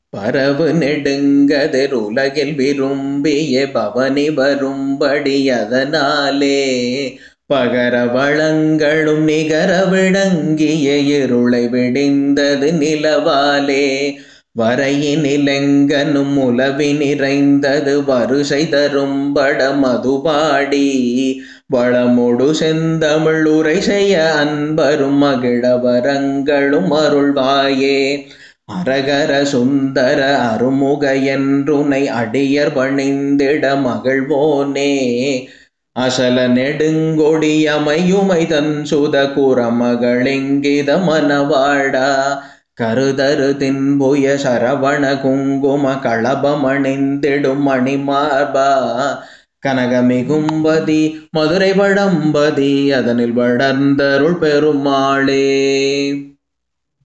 பரவு நெடுங்கதிர் உலகில் விரும்பிய பவனி வரும்படி அதனாலே பகர வளங்களும் நிகர விளங்கிய இருளை விடிந்தது நிலவாலே வரையினிலெங்கனும் உலவி நிறைந்தது வருஷை தரும்பட மதுபாடி வளமொடு செந்தமிழ் உரை செய்ய அன்பரும் மகிழ வரங்களும் அருள்வாயே அரகர சுந்தர அருமுக என்றுனை அடியர் பணிந்திட மகிழ்வோனே அசல நெடுங்கொடி அமையுமை தன் சுத குரமகளிங்கித மனவாடா கருதரு தின்புய சரவண குங்கும களபமணிந்திடும் மணிமார்பா கனகமிகும்பதி மதுரை வடம்பதி அதனில் வளர்ந்தருள் பெருமாளே